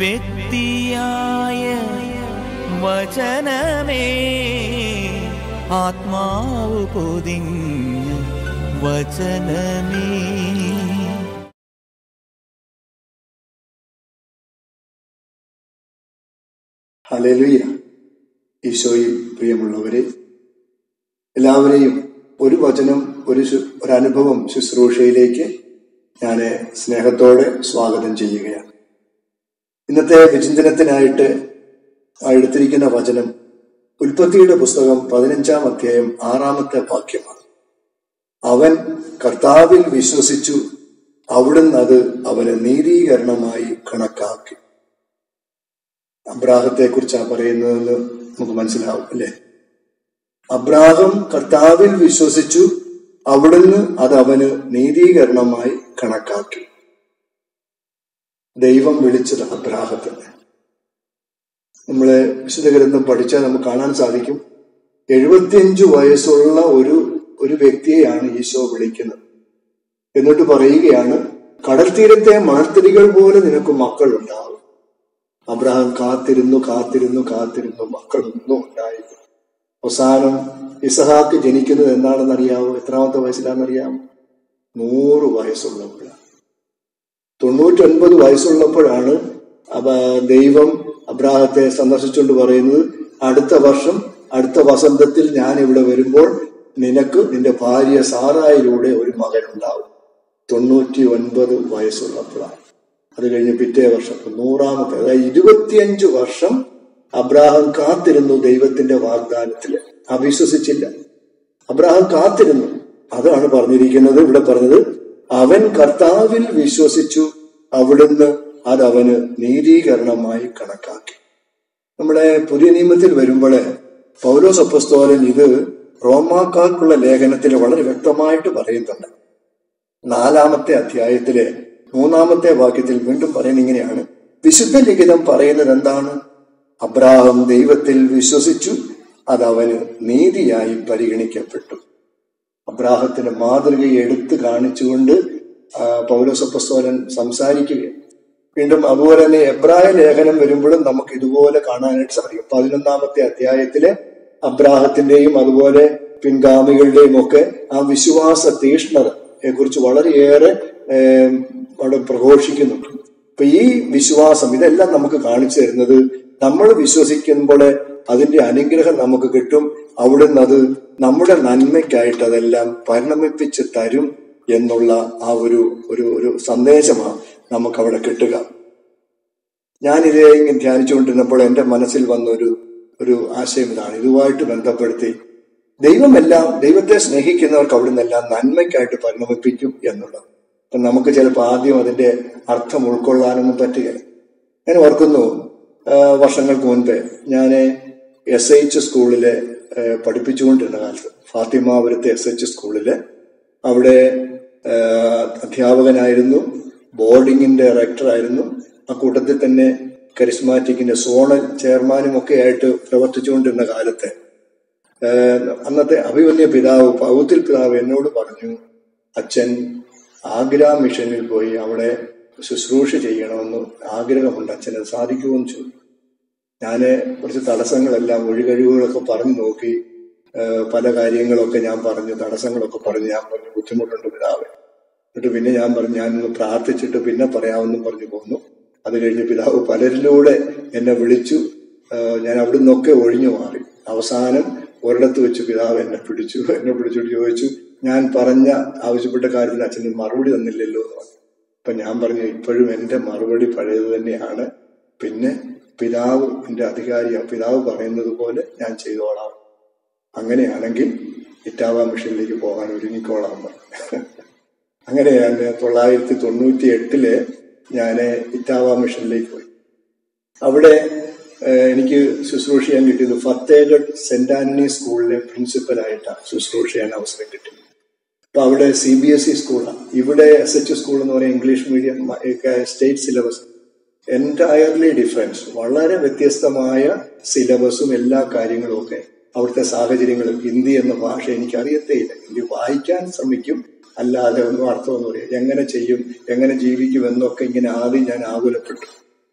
വ്യക്തിയായ വചനമേ ആത്മാവ് പൊതിഞ്ഞ വചനമേ ഹല്ലേലൂയ ഈശോയിൽ പ്രിയമുള്ളവരെ എല്ലാവരെയും ഒരു വചനം ഒരു ശു- ഒരു അനുഭവം ശുശ്രൂഷയിലേക്ക് ഞാൻ സ്നേഹത്തോടെ സ്വാഗതം ചെയ്യുകയാണ് ഇന്നത്തെ വിചിന്തനത്തിനായിട്ട് എടുത്തിരിക്കുന്ന വചനം ഉൽപ്പത്തിയുടെ പുസ്തകം പതിനഞ്ചാം അധ്യായം ആറാമത്തെ വാക്യമാണ് അവൻ കർത്താവിൽ വിശ്വസിച്ചു അവിടുന്ന് അത് അവന് നീതീകരണമായി കണക്കാക്കി അബ്രാഹത്തെ കുറിച്ചാണ് പറയുന്നതെന്ന് നമുക്ക് മനസ്സിലാവും അല്ലെ അബ്രാഹം കർത്താവിൽ വിശ്വസിച്ചു അവിടുന്ന് അത് അവന് നീതീകരണമായി കണക്കാക്കി ദൈവം വിളിച്ചത് അബ്രാഹത്തിന് നമ്മളെ വിശുദ്ധ ഗ്രന്ഥം പഠിച്ചാൽ നമുക്ക് കാണാൻ സാധിക്കും എഴുപത്തിയഞ്ചു വയസ്സുള്ള ഒരു ഒരു വ്യക്തിയെയാണ് ഈശോ വിളിക്കുന്നത് എന്നിട്ട് പറയുകയാണ് കടൽ തീരത്തെ മണർത്തിരികൾ പോലെ നിനക്ക് മക്കൾ ഉണ്ടാവും അബ്രഹാം കാത്തിരുന്നു കാത്തിരുന്നു കാത്തിരുന്നു മക്കളൊന്നും ഉണ്ടായില്ല അവസാനം ഇസഹാക്ക് ജനിക്കുന്നത് എന്താണെന്ന് അറിയാമോ എത്രാമത്തെ വയസ്സിലാണെന്നറിയാമോ നൂറ് വയസ്സുള്ളപ്പോഴാണ് തൊണ്ണൂറ്റൊൻപത് വയസ്സുള്ളപ്പോഴാണ് അപ്പ ദൈവം അബ്രാഹത്തെ സന്ദർശിച്ചുകൊണ്ട് പറയുന്നത് അടുത്ത വർഷം അടുത്ത വസന്തത്തിൽ ഞാൻ ഇവിടെ വരുമ്പോൾ നിനക്ക് നിന്റെ ഭാര്യ സാറായിലൂടെ ഒരു മകൻ ഉണ്ടാവും തൊണ്ണൂറ്റി ഒൻപത് വയസ്സുള്ളപ്പോഴാണ് അത് കഴിഞ്ഞ് പിറ്റേ വർഷം നൂറാമത്തെ അതായത് ഇരുപത്തിയഞ്ചു വർഷം അബ്രാഹം കാത്തിരുന്നു ദൈവത്തിന്റെ വാഗ്ദാനത്തില് അവിശ്വസിച്ചില്ല അബ്രാഹം കാത്തിരുന്നു അതാണ് പറഞ്ഞിരിക്കുന്നത് ഇവിടെ പറഞ്ഞത് അവൻ കർത്താവിൽ വിശ്വസിച്ചു അവിടുന്ന് അത് അവന് നീതീകരണമായി കണക്കാക്കി നമ്മുടെ പുതിയ നിയമത്തിൽ വരുമ്പോൾ പൗലോസ് അപ്പസ്തോലൻ ഇത് റോമാക്കാർക്കുള്ള ലേഖനത്തിൽ വളരെ വ്യക്തമായിട്ട് പറയുന്നുണ്ട് നാലാമത്തെ അധ്യായത്തിലെ മൂന്നാമത്തെ വാക്യത്തിൽ വീണ്ടും പറയുന്നത് ഇങ്ങനെയാണ് വിശുദ്ധ ലിഖിതം പറയുന്നത് എന്താണ് അബ്രാഹം ദൈവത്തിൽ വിശ്വസിച്ചു അത് അവന് നീതിയായി പരിഗണിക്കപ്പെട്ടു അബ്രാഹത്തിന്റെ മാതൃകയെ എടുത്തു കാണിച്ചുകൊണ്ട് ആ, പൗലോസപ്പസ്തോലൻ സംസാരിക്കുകയാണ് വീണ്ടും അതുപോലെ തന്നെ എബ്രായ ലേഖനം വരുമ്പോഴും നമുക്ക് ഇതുപോലെ കാണാനായിട്ട് സാധിക്കും പതിനൊന്നാമത്തെ അധ്യായത്തിലെ അബ്രാഹത്തിന്റെയും അതുപോലെ പിൻഗാമികളുടെയും ഒക്കെ ആ വിശ്വാസ തീഷ്ണതയെ കുറിച്ച് വളരെയേറെ ഏം, അവിടെ പ്രഘോഷിക്കുന്നുണ്ട് അപ്പൊ ഈ വിശ്വാസം ഇതെല്ലാം നമുക്ക് കാണിച്ചു തരുന്നത് നമ്മൾ വിശ്വസിക്കുമ്പോൾ അതിന്റെ അനുഗ്രഹം നമുക്ക് കിട്ടും അവിടുന്ന് അത് നമ്മുടെ നന്മയ്ക്കായിട്ട് അതെല്ലാം പരിണമിപ്പിച്ച് തരും എന്നുള്ള ആ ഒരു ഒരു ഒരു സന്ദേശമാണ് നമുക്ക് അവിടെ കിട്ടുക ഞാനിതേ ഇങ്ങനെ ധ്യാനിച്ചുകൊണ്ടിരുന്നപ്പോൾ എൻ്റെ മനസ്സിൽ വന്ന ഒരു ഒരു ആശയം ഇതാണ് ഇതുമായിട്ട് ബന്ധപ്പെടുത്തി ദൈവമെല്ലാം ദൈവത്തെ സ്നേഹിക്കുന്നവർക്ക് അവിടുന്ന് എല്ലാം നന്മയ്ക്കായിട്ട് പരിണമിപ്പിക്കും എന്നുള്ളത് അപ്പൊ നമുക്ക് ചിലപ്പോൾ ആദ്യം അതിന്റെ അർത്ഥം ഉൾക്കൊള്ളാനൊന്നും പറ്റുകയില്ല ഞാൻ ഓർക്കുന്നു ആ, വർഷങ്ങൾക്ക് മുൻപേ ഞാൻ എസ് എച്ച് സ്കൂളിലെ ആ, പഠിപ്പിച്ചുകൊണ്ടിരുന്ന കാലത്ത് ഫാത്തിമാപുരത്തെ എസ് എച്ച് സ്കൂളില് അവിടെ ആ, അധ്യാപകനായിരുന്നു ബോർഡിങ്ങിന്റെ ഡയറക്ടറായിരുന്നു ആ കൂട്ടത്തിൽ തന്നെ കരിസ്മാറ്റിക്കിന്റെ സോണൽ ചെയർമാനും ഒക്കെ ആയിട്ട് പ്രവർത്തിച്ചുകൊണ്ടിരുന്ന കാലത്ത് ഏഹ് അന്നത്തെ അഭിമന്യ പിതാവ് പൗത്തിൽ പിതാവ് എന്നോട് പറഞ്ഞു അച്ഛൻ ആഗ്ര മിഷനിൽ പോയി അവിടെ ശുശ്രൂഷ ചെയ്യണമെന്ന് ആഗ്രഹമുണ്ട് അച്ഛൻ അത് സാധിക്കുമെന്ന് ചോദിച്ചു ഞാന് കുറച്ച് തടസ്സങ്ങളെല്ലാം ഒഴികഴിവുകളൊക്കെ പറഞ്ഞു നോക്കി ഏഹ് പല കാര്യങ്ങളൊക്കെ ഞാൻ പറഞ്ഞു തടസ്സങ്ങളൊക്കെ പറഞ്ഞു ഞാൻ പറഞ്ഞു ബുദ്ധിമുട്ടുണ്ട് പിതാവ് എന്നിട്ട് പിന്നെ ഞാൻ പറഞ്ഞു ഞാനൊന്ന് പ്രാർത്ഥിച്ചിട്ട് പിന്നെ പറയാമെന്നും പറഞ്ഞു പോന്നു അത് കഴിഞ്ഞ് പിതാവ് പലരിലൂടെ എന്നെ വിളിച്ചു ഏഹ് ഞാൻ അവിടെ നിന്നൊക്കെ ഒഴിഞ്ഞു മാറി അവസാനം ഒരിടത്ത് വെച്ച് പിതാവ് എന്നെ പിടിച്ചു എന്നെ പിടിച്ചിട്ട് ചോദിച്ചു ഞാൻ പറഞ്ഞ ആവശ്യപ്പെട്ട കാര്യത്തിന് അച്ഛന് മറുപടി തന്നില്ലല്ലോ എന്ന് പറഞ്ഞു അപ്പൊ ഞാൻ പറഞ്ഞു ഇപ്പോഴും എന്റെ മറുപടി പഴയത് തന്നെയാണ് പിന്നെ പിതാവ് എന്റെ അധികാരിയാണ് പിതാവ് പറയുന്നത് പോലെ ഞാൻ ചെയ്തോളാം അങ്ങനെയാണെങ്കിൽ ഇറ്റാവ മിഷനിലേക്ക് പോകാൻ ഒരുങ്ങിക്കോളാം പറഞ്ഞു അങ്ങനെയാണ് തൊള്ളായിരത്തി തൊണ്ണൂറ്റി എട്ടില് ഞാൻ ഇറ്റാവ മിഷനിലേക്ക് പോയി അവിടെ ഏഹ്, എനിക്ക് ശുശ്രൂഷ ചെയ്യാൻ കിട്ടിയത് ഫത്തേഗഡ് സെന്റ് ആന്റണി സ്കൂളിലെ പ്രിൻസിപ്പലായിട്ടാണ് ശുശ്രൂഷ ചെയ്യാൻ അവസരം കിട്ടിയത് അപ്പൊ അവിടെ സി ബി എസ് ഇ സ്കൂളാണ് ഇവിടെ എസ് എച്ച് സ്കൂൾ എന്ന് പറയുന്ന English medium state syllabus entirely difference വളരെ വ്യത്യസ്തമായ സിലബസും എല്ലാ കാര്യങ്ങളും ഒക്കെ അവിടുത്തെ സാഹചര്യങ്ങളും ഹിന്ദി എന്ന ഭാഷ എനിക്ക് അറിയത്തേയില്ല ഹിന്ദി വായിക്കാൻ ശ്രമിക്കും അല്ലാതെ ഒന്നും അർത്ഥമൊന്നും അറിയാം എങ്ങനെ ചെയ്യും എങ്ങനെ ജീവിക്കും എന്നൊക്കെ ഇങ്ങനെ ആദ്യം ഞാൻ ആകുലപ്പെട്ടു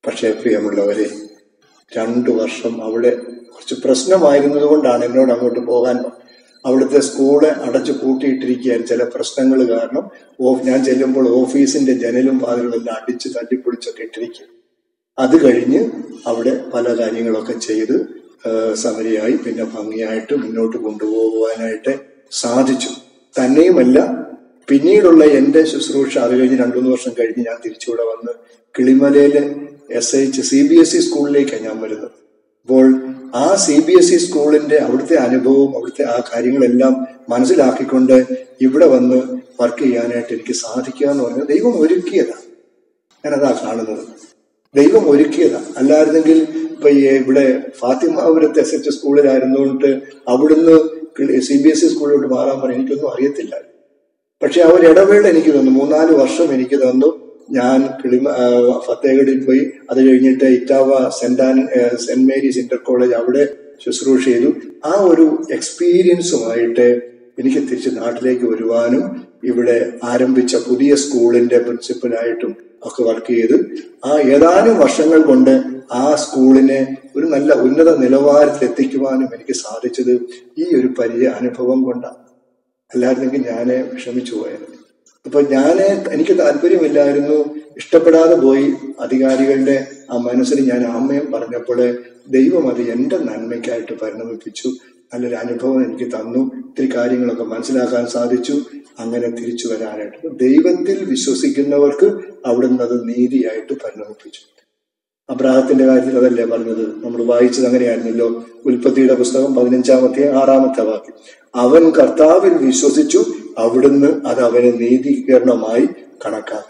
പക്ഷേ പ്രിയമുള്ളവരെ രണ്ടു വർഷം അവിടെ കുറച്ച് പ്രശ്നമായിരുന്നത് കൊണ്ടാണ് എന്നോട് അങ്ങോട്ട് പോകാൻ അവിടുത്തെ സ്കൂള് അടച്ചു പൂട്ടിയിട്ടിരിക്കുകയായിരുന്നു ചില പ്രശ്നങ്ങൾ കാരണം ഓ- ഞാൻ ചെല്ലുമ്പോൾ ഓഫീസിന്റെ ജനലും വാതിലും എല്ലാം അടിച്ച് തല്ലിപ്പൊളിച്ചൊക്കെ ഇട്ടിരിക്കും അത് കഴിഞ്ഞ് അവിടെ പല കാര്യങ്ങളൊക്കെ ചെയ്ത് ആ, സമരിയായി പിന്നെ ഭംഗിയായിട്ട് മുന്നോട്ട് കൊണ്ടുപോകുവാനായിട്ട് സാധിച്ചു തന്നെയുമല്ല പിന്നീടുള്ള എന്റെ ശുശ്രൂഷ അത് കഴിഞ്ഞ് രണ്ടു മൂന്ന് വർഷം കഴിഞ്ഞ് ഞാൻ തിരിച്ചുകൂടെ വന്ന് കിളിമലയിലെ S H C B S E സ്കൂളിലേക്കാണ് ഞാൻ വരുന്നത് അപ്പോൾ ആ സി ബി എസ് ഇ സ്കൂളിന്റെ അവിടുത്തെ അനുഭവവും അവിടുത്തെ ആ കാര്യങ്ങളെല്ലാം മനസ്സിലാക്കിക്കൊണ്ട് ഇവിടെ വന്ന് വർക്ക് ചെയ്യാനായിട്ട് എനിക്ക് സാധിക്കുക എന്ന് പറഞ്ഞാൽ ദൈവം ഒരുക്കിയതാണ് ഞാനതാ കാണുന്നത് ദൈവം ഒരുക്കിയതാ അല്ലായിരുന്നെങ്കിൽ ഇപ്പൊ ഈ ഇവിടെ ഫാത്തിമാപുരത്ത് എസ് എച്ച് സ്കൂളിലായിരുന്നുകൊണ്ട് അവിടുന്ന് സി ബി എസ് ഇ സ്കൂളിലോട്ട് മാറാൻ പറഞ്ഞ എനിക്കൊന്നും അറിയത്തില്ല പക്ഷെ ആ ഒരു ഇടവേള എനിക്ക് തന്നു മൂന്നാല് വർഷം എനിക്ക് തന്നു ഞാൻ കിളിമ ആ, ഫത്തേഗഡിൽ പോയി അത് കഴിഞ്ഞിട്ട് ഇറ്റാവ സെന്റ് ആൻ ആ, സെന്റ് മേരീസ് ഇന്റർ കോളേജ് അവിടെ ശുശ്രൂഷ ചെയ്തു ആ ഒരു എക്സ്പീരിയൻസുമായിട്ട് എനിക്ക് തിരിച്ച് നാട്ടിലേക്ക് വരുവാനും ഇവിടെ ആരംഭിച്ച പുതിയ സ്കൂളിന്റെ പ്രിൻസിപ്പലായിട്ടും ഒക്കെ വർക്ക് ചെയ്ത് ആ ഏതാനും വർഷങ്ങൾ കൊണ്ട് ആ സ്കൂളിനെ ഒരു നല്ല ഉന്നത നിലവാരത്തിൽ എത്തിക്കുവാനും എനിക്ക് സാധിച്ചത് ഈ ഒരു പരിചയ അനുഭവം കൊണ്ടാണ് അല്ലായിരുന്നെങ്കിൽ ഞാന് വിഷമിച്ചു പോയത് അപ്പൊ ഞാന് എനിക്ക് താല്പര്യമില്ലായിരുന്നു ഇഷ്ടപ്പെടാതെ പോയി അധികാരികളുടെ ആ മനസ്സിൽ ഞാൻ ആമ്മയും പറഞ്ഞപ്പോൾ ദൈവം അത് എന്റെ നന്മയ്ക്കായിട്ട് പരിണമിപ്പിച്ചു നല്ലൊരു അനുഭവം എനിക്ക് തന്നു ഇത്തിരി കാര്യങ്ങളൊക്കെ മനസ്സിലാക്കാൻ സാധിച്ചു അങ്ങനെ തിരിച്ചു വരാനായിട്ട് ദൈവത്തിൽ വിശ്വസിക്കുന്നവർക്ക് അവിടുന്ന് അത് നീതിയായിട്ട് പരിണമിപ്പിച്ചു അബ്രാഹത്തിന്റെ കാര്യത്തിൽ അതല്ലേ പറഞ്ഞത് നമ്മൾ വായിച്ചത് അങ്ങനെയായിരുന്നല്ലോ ഉൽപ്പത്തിയുടെ പുസ്തകം പതിനഞ്ചാമത്തെ ആറാമത്തെ വാക്യം അവൻ കർത്താവിൽ വിശ്വസിച്ചു അവിടുന്ന് അത് അവന് നീതീകരണമായി കണക്കാക്കി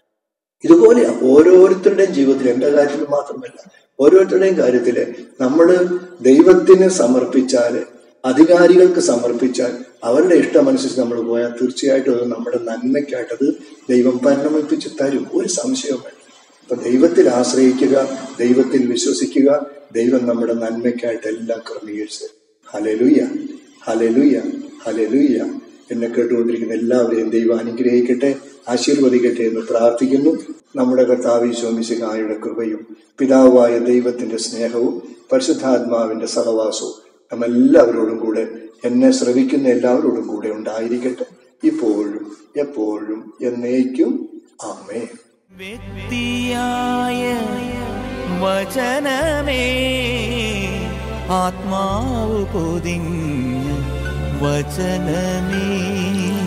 ഇതുപോലെ ഓരോരുത്തരുടെയും ജീവിതത്തിൽ എന്റെ കാര്യത്തിൽ മാത്രമല്ല ഓരോരുത്തരുടെയും കാര്യത്തില് നമ്മൾ ദൈവത്തിന് സമർപ്പിച്ചാല് അധികാരികൾക്ക് സമർപ്പിച്ചാൽ അവരുടെ ഇഷ്ടമനുസരിച്ച് നമ്മൾ പോയാൽ തീർച്ചയായിട്ടും അത് നമ്മുടെ നന്മയ്ക്കായിട്ടത് ദൈവം പരിണമിപ്പിച്ച് തരും ഒരു സംശയവും വേണ്ട അപ്പൊ ദൈവത്തിൽ ആശ്രയിക്കുക ദൈവത്തിൽ വിശ്വസിക്കുക ദൈവം നമ്മുടെ നന്മയ്ക്കായിട്ട് എല്ലാം ക്രമീകരിച്ച് ഹലലുയ്യ ഹലലുയ്യ ഹലലുയ്യ എന്നെ കേട്ടുകൊണ്ടിരിക്കുന്ന എല്ലാവരെയും ദൈവം അനുഗ്രഹിക്കട്ടെ ആശീർവദിക്കട്ടെ എന്ന് പ്രാർത്ഥിക്കുന്നു നമ്മുടെ കർത്താവ് ശോമിശികായുടെ കൃപയും പിതാവായ ദൈവത്തിന്റെ സ്നേഹവും പരിശുദ്ധാത്മാവിന്റെ സഹവാസവും നമ്മെല്ലാവരോടും കൂടെ എന്നെ ശ്രവിക്കുന്ന എല്ലാവരോടും കൂടെ ഉണ്ടായിരിക്കട്ടെ ഇപ്പോഴും എപ്പോഴും എന്നേക്കും ആമേ വ്യക്തിയായ വചനമേ ആത്മാവ് പൊതിഞ്ഞ വചനമേ